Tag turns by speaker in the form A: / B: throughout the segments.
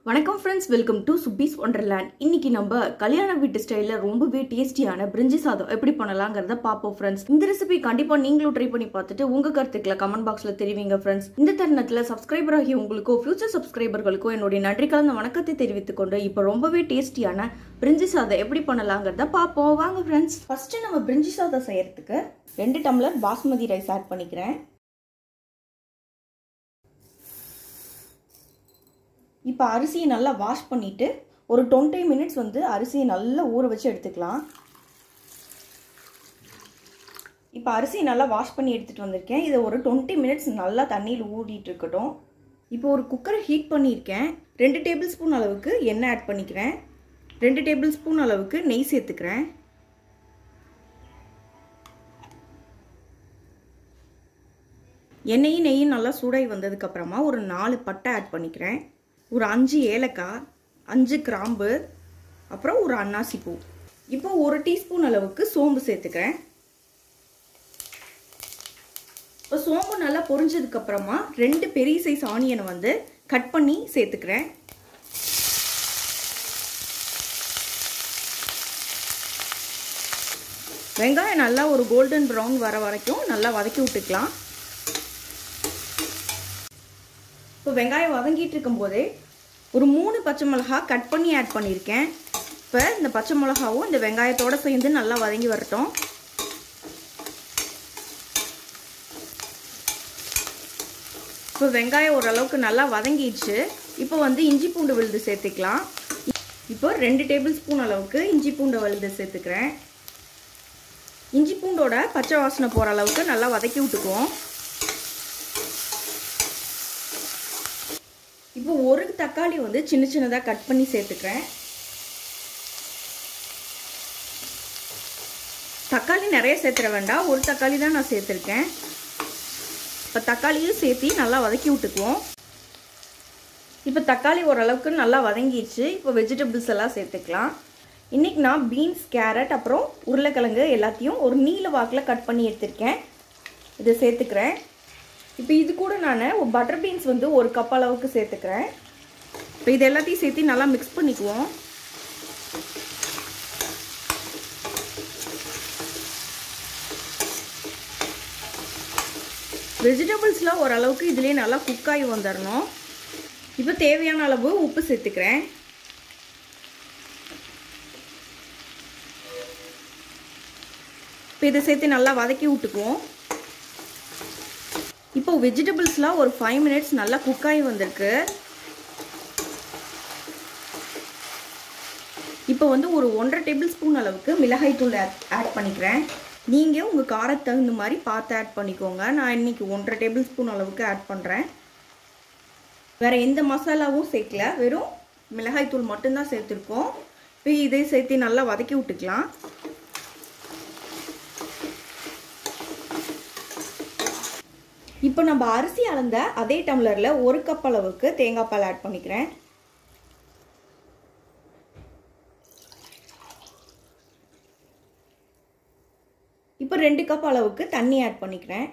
A: வணக்கம் friends welcome to Subbi's wonderland இன்னைக்கு நம்ம கல்யாண வீட்டு ஸ்டைலில் ரொம்பவே டேஸ்டியான பிரிஞ்சி சாதம் எப்படி பண்ணலாங்கிறத பார்ப்போம் ஃப்ரெண்ட்ஸ் இந்த ரெசிபி கண்டிப்பாக நீங்களும் ட்ரை பண்ணி பார்த்துட்டு உங்கள் கருத்துக்களை கமெண்ட் பாக்ஸில் தெரிவிங்க ஃப்ரெண்ட்ஸ் இந்த தருணத்தில் சப்ஸ்கிரைபர் ஆகிய உங்களுக்கோ ஃபியூச்சர் சப்ஸ்கிரைபர்களுக்கோ என்னுடைய நன்றி கலந்த வணக்கத்தை தெரிவித்துக் கொண்டு இப்போ ரொம்பவே டேஸ்டியான பிரிஞ்சி சாதம் எப்படி பண்ணலாங்கிறத பார்ப்போம் வாங்க ஃப்ரெண்ட்ஸ் ஃபர்ஸ்ட் நம்ம பிரிஞ்சி சாதம் செய்யறதுக்கு ரெண்டு டம்ளர் பாஸ்மதி ரைஸ் ஆட் பண்ணிக்கிறேன் இப்போ அரிசியை நல்லா வாஷ் பண்ணிவிட்டு ஒரு டுவெண்ட்டி மினிட்ஸ் வந்து அரிசியை நல்லா ஊற வச்சு எடுத்துக்கலாம் இப்போ அரிசியை நல்லா வாஷ் பண்ணி எடுத்துகிட்டு வந்திருக்கேன் இதை ஒரு டுவெண்ட்டி மினிட்ஸ் நல்லா தண்ணியில் ஊறிட்டு இருக்கட்டும் இப்போ ஒரு குக்கரை ஹீட் பண்ணியிருக்கேன் ரெண்டு டேபிள் ஸ்பூன் அளவுக்கு எண்ணெய் ஆட் பண்ணிக்கிறேன் ரெண்டு டேபிள் ஸ்பூன் அளவுக்கு நெய் சேர்த்துக்கிறேன் எண்ணெயும் நெய்யும் நல்லா சூடாகி வந்ததுக்கப்புறமா ஒரு நாலு பட்டை ஆட் பண்ணிக்கிறேன் ஒரு அஞ்சு ஏலக்காய் அஞ்சு கிராம்பு அப்புறம் ஒரு அன்னாசி பூ இப்போ ஒரு டீஸ்பூன் அளவுக்கு சோம்பு சேர்த்துக்கிறேன் இப்போ சோம்பு நல்லா பொரிஞ்சதுக்கப்புறமா ரெண்டு பெரிய சைஸ் ஆனியனை வந்து கட் பண்ணி சேர்த்துக்கிறேன் வெங்காயம் நல்லா ஒரு கோல்டன் ப்ரௌன் வர வரைக்கும் நல்லா வதக்கி விட்டுக்கலாம் இப்போ வெங்காயம் வதங்கிட்டு இருக்கும் போதே ஒரு மூணு பச்சை மிளகா கட் பண்ணி ஆட் பண்ணியிருக்கேன் இப்போ இந்த பச்சை மிளகாவும் இந்த வெங்காயத்தோடு சேர்ந்து நல்லா வதங்கி வரட்டும் இப்போ வெங்காயம் ஓரளவுக்கு நல்லா வதங்கிடுச்சு இப்போ வந்து இஞ்சி பூண்டு விழுது சேர்த்துக்கலாம் இப்போ ரெண்டு டேபிள் ஸ்பூன் அளவுக்கு இஞ்சி பூண்டு விழுது சேர்த்துக்கிறேன் இஞ்சி பூண்டோட பச்சை வாசனை போகிற அளவுக்கு நல்லா வதக்கி விட்டுக்குவோம் இப்போ ஒரு தக்காளி வந்து சின்ன சின்னதாக கட் பண்ணி சேர்த்துக்கிறேன் தக்காளி நிறைய சேர்த்துட வேண்டாம் ஒரு தக்காளி தான் நான் சேர்த்துருக்கேன் இப்போ தக்காளியும் சேர்த்து நல்லா வதக்கி விட்டுக்குவோம் இப்போ தக்காளி ஓரளவுக்கு நல்லா வதங்கிடுச்சு இப்போ வெஜிடபிள்ஸ் எல்லாம் சேர்த்துக்கலாம் இன்றைக்கி நான் பீன்ஸ் கேரட் அப்புறம் உருளைக்கிழங்கு எல்லாத்தையும் ஒரு நீல வாக்கில் கட் பண்ணி எடுத்திருக்கேன் இதை சேர்த்துக்கிறேன் இப்போ இது கூட நான் பட்டர் பீன்ஸ் வந்து ஒரு கப் அளவுக்கு சேர்த்துக்கிறேன் இப்போ இது எல்லாத்தையும் சேர்த்து நல்லா மிக்ஸ் பண்ணிக்குவோம் வெஜிடபிள்ஸ்லாம் ஓரளவுக்கு இதுலேயே நல்லா குக்காகி வந்துடணும் இப்போ தேவையான அளவு உப்பு சேர்த்துக்கிறேன் இப்போ இதை சேர்த்து நல்லா வதக்கி விட்டுக்குவோம் இப்போ வெஜிடபிள்ஸ்லாம் ஒரு ஃபைவ் மினிட்ஸ் நல்லா குக்காகி வந்திருக்கு இப்போ வந்து ஒரு ஒன்றரை டேபிள் ஸ்பூன் அளவுக்கு மிளகாய் தூள் ஆட் பண்ணிக்கிறேன் நீங்கள் உங்கள் காரத்து தகுந்த மாதிரி பார்த்து ஆட் பண்ணிக்கோங்க நான் இன்றைக்கி ஒன்றரை டேபிள் ஸ்பூன் அளவுக்கு ஆட் பண்ணுறேன் வேறு எந்த மசாலாவும் சேர்க்கல வெறும் மிளகாய் தூள் மட்டும்தான் சேர்த்துருக்கோம் இப்போ இதை சேர்த்து நல்லா வதக்கி விட்டுக்கலாம் இப்போ நம்ம அரிசி அளந்த அதே டம்ளரில் ஒரு கப் அளவுக்கு தேங்காய் பால் ஆட் பண்ணிக்கிறேன் இப்போ ரெண்டு கப் அளவுக்கு தண்ணி ஆட் பண்ணிக்கிறேன்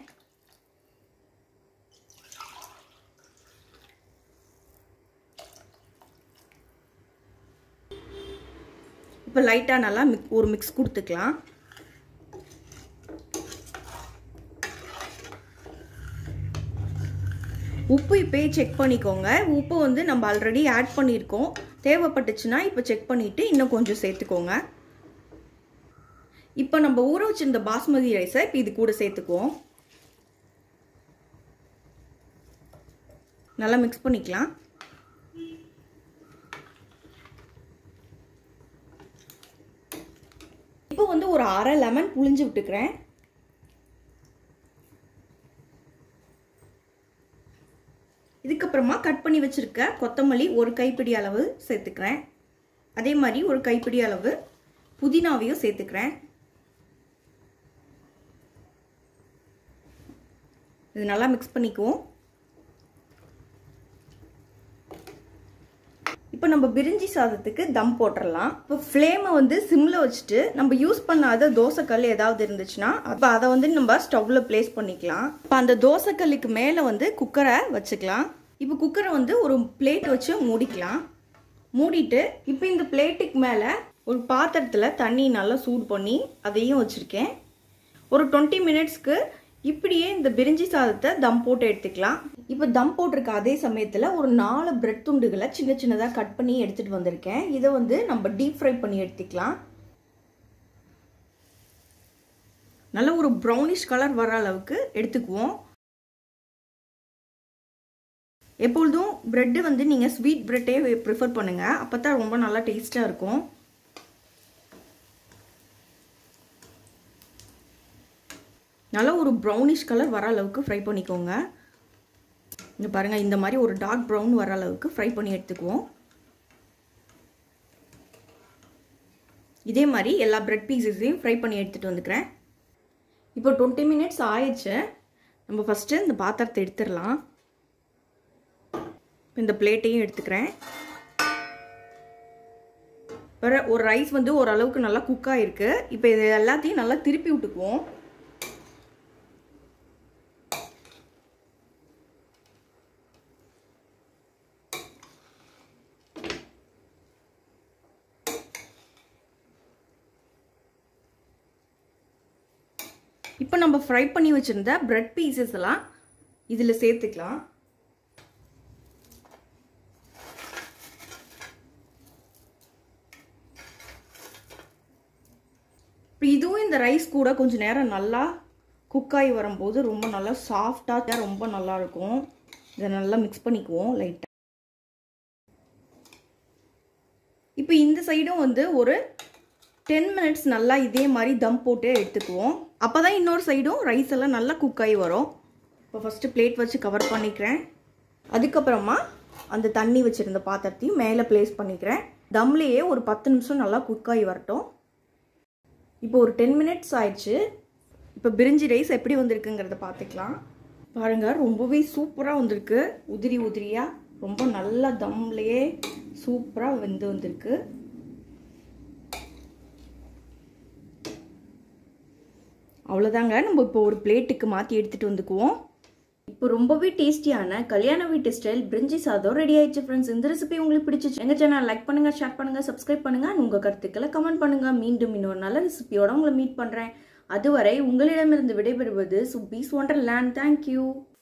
A: இப்போ லைட்டாக நல்லா மிக் ஒரு மிக்ஸ் கொடுத்துக்கலாம் உப்பு இப்போயே செக் பண்ணிக்கோங்க உப்பு வந்து நம்ம ஆல்ரெடி ஆட் பண்ணியிருக்கோம் தேவைப்பட்டுச்சுன்னா இப்போ செக் பண்ணிவிட்டு இன்னும் கொஞ்சம் சேர்த்துக்கோங்க இப்போ நம்ம ஊற வச்சிருந்த பாஸ்மதி ரைஸை இப்போ இது கூட சேர்த்துக்குவோம் நல்லா மிக்ஸ் பண்ணிக்கலாம் இப்போ வந்து ஒரு அரை லெமன் புளிஞ்சு விட்டுக்கிறேன் இதுக்கப்புறமா கட் பண்ணி வச்சுருக்க கொத்தமல்லி ஒரு கைப்பிடி அளவு சேர்த்துக்கிறேன் அதே மாதிரி ஒரு கைப்பிடி அளவு புதினாவையும் சேர்த்துக்கிறேன் இது நல்லா மிக்ஸ் பண்ணிக்குவோம் இப்போ நம்ம பிரிஞ்சி சாதத்துக்கு தம் போட்டுடலாம் இப்போ ஃப்ளேமை வந்து சிம்மில் வச்சுட்டு நம்ம யூஸ் பண்ணாத தோசைக்கல் ஏதாவது இருந்துச்சுன்னா அப்போ அதை வந்து நம்ம ஸ்டவ்வில் ப்ளேஸ் பண்ணிக்கலாம் இப்போ அந்த தோசைக்கல்லுக்கு மேலே வந்து குக்கரை வச்சுக்கலாம் இப்போ குக்கரை வந்து ஒரு பிளேட் வச்சு மூடிக்கலாம் மூடிட்டு இப்போ இந்த பிளேட்டுக்கு மேலே ஒரு பாத்திரத்தில் தண்ணி நல்லா சூடு பண்ணி அதையும் வச்சுருக்கேன் ஒரு டுவெண்ட்டி மினிட்ஸ்க்கு இப்படியே இந்த பிரிஞ்சி சாதத்தை தம் போட்டு எடுத்துக்கலாம் இப்போ தம் போட்டிருக்க அதே சமயத்தில் ஒரு நாலு பிரெட் துண்டுகளை சின்ன சின்னதாக கட் பண்ணி எடுத்துகிட்டு வந்திருக்கேன் இதை வந்து நம்ம டீப் ஃப்ரை பண்ணி எடுத்துக்கலாம் நல்ல ஒரு ப்ரௌனிஷ் கலர் வர அளவுக்கு எடுத்துக்குவோம் எப்பொழுதும் ப்ரெட்டு வந்து நீங்கள் ஸ்வீட் ப்ரெட்டே ப்ரிஃபர் பண்ணுங்கள் அப்போ தான் ரொம்ப நல்லா டேஸ்ட்டாக இருக்கும் நல்லா ஒரு ப்ரௌனிஷ் கலர் வர அளவுக்கு ஃப்ரை பண்ணிக்கோங்க இங்கே பாருங்கள் இந்த மாதிரி ஒரு டார்க் ப்ரௌன் வர அளவுக்கு ஃப்ரை பண்ணி எடுத்துக்குவோம் இதே மாதிரி எல்லா ப்ரெட் பீசஸையும் ஃப்ரை பண்ணி எடுத்துகிட்டு வந்துக்கிறேன் இப்போ டுவெண்ட்டி மினிட்ஸ் ஆயிடுச்சு நம்ம ஃபஸ்ட்டு இந்த பாத்திரத்தை எடுத்துடலாம் இந்த பிளேட்டையும் எடுத்துக்கிறேன் வேற ஒரு ரைஸ் வந்து ஓரளவுக்கு நல்லா குக் ஆகிருக்கு இப்போ இது எல்லாத்தையும் நல்லா திருப்பி விட்டுக்குவோம் இப்போ நம்ம ஃப்ரை பண்ணி வச்சுருந்த ப்ரெட் பீசஸ் எல்லாம் இதில் சேர்த்துக்கலாம் இப்போ இதுவும் இந்த ரைஸ் கூட கொஞ்சம் நேரம் நல்லா குக் ஆகி வரும்போது ரொம்ப நல்லா சாஃப்டாக ரொம்ப நல்லா இருக்கும் இதை நல்லா மிக்ஸ் பண்ணிக்குவோம் லைட்டாக இப்போ இந்த சைடும் வந்து ஒரு டென் மினிட்ஸ் நல்லா இதே மாதிரி தம் போட்டு எடுத்துக்குவோம் அப்போ தான் இன்னொரு சைடும் ரைஸ் எல்லாம் நல்லா குக் ஆகி வரும் இப்போ ஃபஸ்ட்டு பிளேட் வச்சு கவர் பண்ணிக்கிறேன் அதுக்கப்புறமா அந்த தண்ணி வச்சுருந்த பாத்திரத்தையும் மேலே ப்ளேஸ் பண்ணிக்கிறேன் தம்லேயே ஒரு பத்து நிமிஷம் நல்லா குக் ஆகி வரட்டும் இப்போ ஒரு டென் மினிட்ஸ் ஆயிடுச்சு இப்போ பிரிஞ்சி ரைஸ் எப்படி வந்திருக்குங்கிறத பார்த்துக்கலாம் பாருங்கள் ரொம்பவே சூப்பராக வந்திருக்கு உதிரி உதிரியாக ரொம்ப நல்லா தம்லேயே சூப்பராக வெந்து வந்திருக்கு அவ்வளோதாங்க நம்ம இப்போ ஒரு பிளேட்டுக்கு மாற்றி எடுத்துகிட்டு வந்துக்குவோம் இப்போ ரொம்பவே டேஸ்டியான கல்யாண வீட்டு ஸ்டைல் பிரிஞ்சி சாதம் ரெடி ஆயிடுச்சு ஃப்ரெண்ட்ஸ் இந்த ரெசிபி உங்களுக்கு பிடிச்சிச்சு எங்கள் சேனல் லைக் பண்ணுங்க ஷேர் பண்ணுங்க சப்ஸ்கிரைப் பண்ணுங்க உங்கள் கருத்துக்களை கமெண்ட் பண்ணுங்க மீண்டும் இன்னொரு நல்ல ரெசிபியோட உங்களை மீட் பண்ணுறேன் அதுவரை உங்களிடமிருந்து விடைபெறுவது சுப்பீஸ் ஒண்டர் லேண்ட் தேங்க்யூ